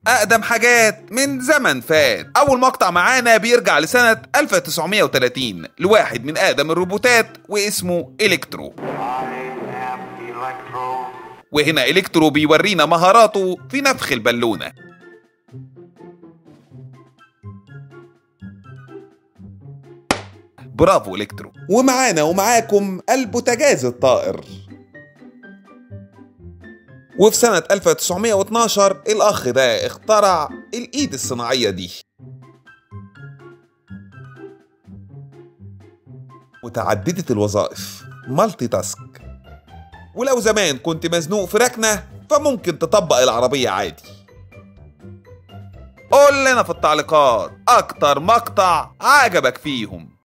أقدم حاجات من زمن فات أول مقطع معانا بيرجع لسنة 1930 لواحد من أقدم الروبوتات واسمه إلكترو وهنا إلكترو بيورينا مهاراته في نفخ البالونة برافو إلكترو ومعانا ومعاكم البوتاجاز الطائر وفي سنة 1912 الأخ ده اخترع الإيد الصناعية دي متعددة الوظائف مالتي تاسك ولو زمان كنت مزنوق في ركنة فممكن تطبق العربية عادي قول لنا في التعليقات أكتر مقطع عجبك فيهم